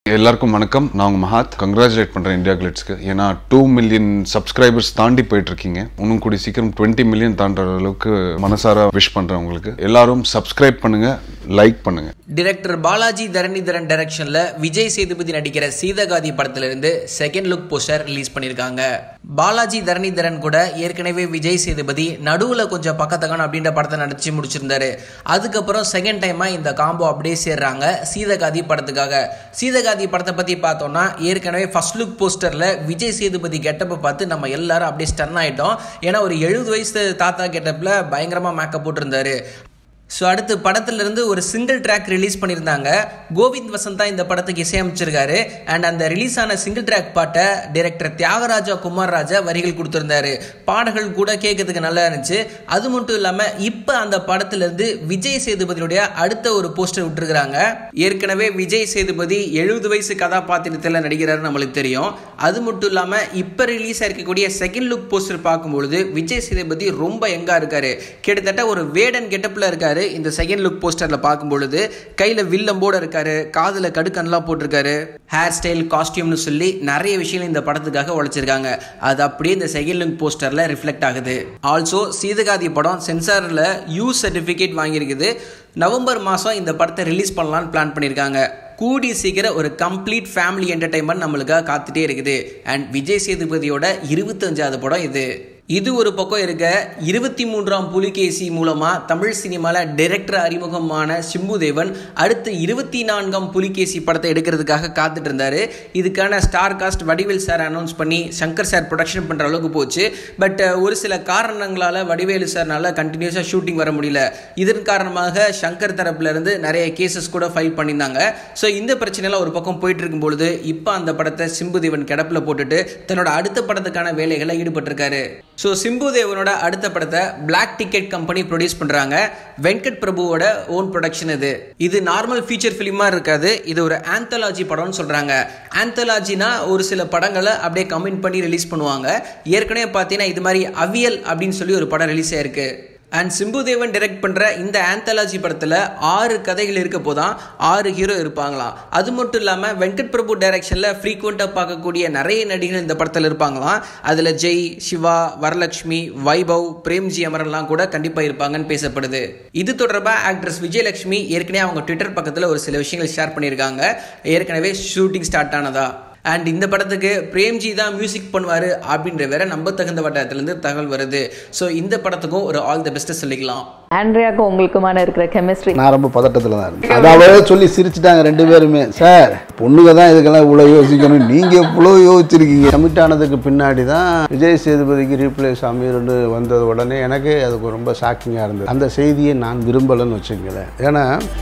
எல்லாருக்கும் வணக்கம் நான் உங்க மஹாத் கங்க்ராச்சுலேட் பண்றேன் இந்தியா கிளிட்ஸ்க்கு ஏன்னா டூ மில்லியன் சப்ஸ்கிரைபர்ஸ் தாண்டி போயிட்டு இருக்கீங்க இன்னும் கூடி சீக்கிரம் டுவெண்ட்டி மில்லியன் தாண்டுற அளவுக்கு மனசார விஷ் பண்றேன் உங்களுக்கு எல்லாரும் சப்ஸ்கிரைப் பண்ணுங்க லைக் பண்ணுங்க டிரெக்டர் பாலாஜி தரணிதரன் டைரக்ஷன்ல விஜய் சேதுபதி நடிக்கிற சீதகாதி படத்துல இருந்து செகண்ட் லுக் போஸ்டர் ரிலீஸ் பண்ணிருக்காங்க பாலாஜி தரணிதரன் கூட ஏற்கனவே விஜய் சேதுபதி நடுவுல கொஞ்சம் பக்கத்தக்கான அப்படின்ற படத்தை நடிச்சு முடிச்சிருந்தாரு அதுக்கப்புறம் செகண்ட் டைமா இந்த காம்போ அப்படியே சேர்றாங்க சீதகாதி படத்துக்காக சீதகாதி படத்தை பத்தி பார்த்தோம்னா ஏற்கனவே ஃபர்ஸ்ட் லுக் போஸ்டர்ல விஜய் சேதுபதி கெட்டப்பை பார்த்து நம்ம எல்லாரும் அப்படியே ஸ்டன் ஆயிட்டோம் ஏன்னா ஒரு எழுபது வயசு தாத்தா கெட்டப்ல பயங்கரமா மேக்கப் போட்டிருந்தாரு ஸோ அடுத்து படத்திலிருந்து ஒரு சிங்கிள் ட்ராக் ரிலீஸ் பண்ணியிருந்தாங்க கோவிந்த் வசந்தா இந்த படத்துக்கு இசையமைச்சிருக்காரு அண்ட் அந்த ரிலீஸ் ஆன சிங்கிள் ட்ராக் பாட்டை டைரக்டர் தியாகராஜா குமார் ராஜா வரிகள் கொடுத்துருந்தாரு பாடல்கள் கூட கேட்கறதுக்கு நல்லா இருந்துச்சு அது மட்டும் இல்லாமல் இப்போ அந்த படத்திலிருந்து விஜய் சேதுபதியுடைய அடுத்த ஒரு போஸ்டர் விட்டுருக்காங்க ஏற்கனவே விஜய் சேதுபதி எழுபது வயசு கதாபாத்திரத்தில் நடிக்கிறாரு நம்மளுக்கு தெரியும் அது மட்டும் இல்லாமல் இப்போ ரிலீஸ் ஆயிருக்கக்கூடிய செகண்ட் லுக் போஸ்டர் பார்க்கும்பொழுது விஜய் சேதுபதி ரொம்ப எங்கா இருக்காரு கிட்டத்தட்ட ஒரு வேடன் கெட்டப்பில் இருக்காரு இந்த செகண்ட் லுக் போஸ்டரில் பார்க்கும் பொழுது கையில் வில்லம்போட இருக்காரு காதில் கடுக்கன்லாம் போட்டிருக்காரு ஹேர் ஸ்டைல் காஸ்டியூம்னு சொல்லி நிறைய விஷயங்கள் இந்த படத்துக்காக உழைச்சிருக்காங்க அது அப்படியே இந்த செகண்ட் லுக் போஸ்டரில் ரிஃப்ளெக்ட் ஆகுது ஆல்சோ சீதகாதி படம் சென்சாரில் யூ சர்டிஃபிகேட் வாங்கியிருக்குது நவம்பர் மாதம் இந்த படத்தை ரிலீஸ் பண்ணலான்னு பிளான் பண்ணியிருக்காங்க கூடி சீக்கிரம் ஒரு கம்ப்ளீட் ஃபேமிலி என்டர்டைன்மெண்ட் நம்மளுக்காக காத்துட்டே இருக்குது அண்ட் விஜய் சேதுபதியோட இருபத்தஞ்சாவது படம் இது இது ஒரு பக்கம் இருக்க இருபத்தி மூன்றாம் புலிகேசி மூலமா தமிழ் சினிமாவில் டைரக்டர் அறிமுகமான சிம்புதேவன் அடுத்து இருபத்தி நான்காம் புலிகேசி படத்தை எடுக்கிறதுக்காக காத்துட்டு இருந்தாரு இதுக்கான star cast Vadivel sir announce பண்ணி சங்கர் சார் ப்ரொடக்ஷன் பண்ற அளவுக்கு போச்சு பட் ஒரு சில காரணங்களால வடிவேலு சார்னால கண்டினியூஸாக ஷூட்டிங் வர முடியல இதன் காரணமாக சங்கர் தரப்புல இருந்து நிறைய கேசஸ் கூட ஃபைல் பண்ணியிருந்தாங்க ஸோ இந்த பிரச்சனைலாம் ஒரு பக்கம் போயிட்டு இருக்கும் பொழுது இப்போ அந்த படத்தை சிம்புதேவன் கிடப்பில் போட்டுட்டு தன்னோட அடுத்த படத்துக்கான வேலைகளை ஈடுபட்டிருக்காரு ஸோ சிம்புதேவனோட அடுத்த படத்தை பிளாக் டிக்கெட் கம்பெனி ப்ரொடியூஸ் பண்ணுறாங்க வெங்கட் பிரபுவோட ஓன் ப்ரொடக்ஷன் இது இது நார்மல் ஃபீச்சர் ஃபிலிமாக இருக்காது இது ஒரு ஆந்தாலஜி படம்னு சொல்கிறாங்க ஆந்தாலஜினா ஒரு சில படங்களை அப்படியே கமெண்ட் பண்ணி ரிலீஸ் பண்ணுவாங்க ஏற்கனவே பார்த்தீங்கன்னா இது மாதிரி அவியல் அப்படின்னு சொல்லி ஒரு படம் ரிலீஸ் ஆயிருக்கு அண்ட் சிம்புதேவன் டைரக்ட் பண்ணுற இந்த ஆந்தாலஜி படத்தில் ஆறு கதைகள் இருக்க போதான் ஆறு ஹீரோ இருப்பாங்களாம் அது மட்டும் இல்லாமல் வெங்கட் பிரபு டைரக்ஷனில் ஃப்ரீக்வெண்ட்டாக பார்க்கக்கூடிய நிறைய நடிகர்கள் இந்த படத்தில் இருப்பாங்களாம் அதில் ஜெய் சிவா வரலட்சுமி வைபவ் பிரேம்ஜி அமரன்லாம் கூட கண்டிப்பாக இருப்பாங்கன்னு பேசப்படுது இது தொடர்பாக ஆக்ட்ரஸ் விஜயலட்சுமி ஏற்கனவே அவங்க ட்விட்டர் பக்கத்தில் ஒரு சில விஷயங்கள் ஷேர் பண்ணியிருக்காங்க ஏற்கனவே ஷூட்டிங் ஸ்டார்ட் ஆனதா அண்ட் இந்த படத்துக்கு பிரேம்ஜி தான் மியூசிக் பண்ணுவார் அப்படின்ற வேற நம்ப தகுந்த வட்டாரத்துலேருந்து தகவல் வருது ஸோ இந்த படத்துக்கும் ஒரு ஆல் தி பெஸ்ட்டை சொல்லிக்கலாம் ஆண்ட்ரியாக்கும் உங்களுக்குமான இருக்கிற கெமிஸ்ட்ரி நான் ரொம்ப பதட்டத்தில் தான் இருந்தேன் அதாவது சொல்லி சிரிச்சிட்டாங்க ரெண்டு பேருமே சார் பொண்ணுங்க தான் இதுக்கெல்லாம் இவ்வளோ யோசிக்கணும் நீங்கள் இவ்வளோ யோசிச்சிருக்கீங்க கமிட் ஆனதுக்கு பின்னாடி தான் விஜய் சேதுபதிக்கு ரீப்ளேஸ் அமீர்னு வந்தது உடனே எனக்கு அதுக்கு ரொம்ப ஷாக்கிங்காக இருந்தது அந்த செய்தியை நான் விரும்பலைன்னு வச்சுங்களேன் ஏன்னா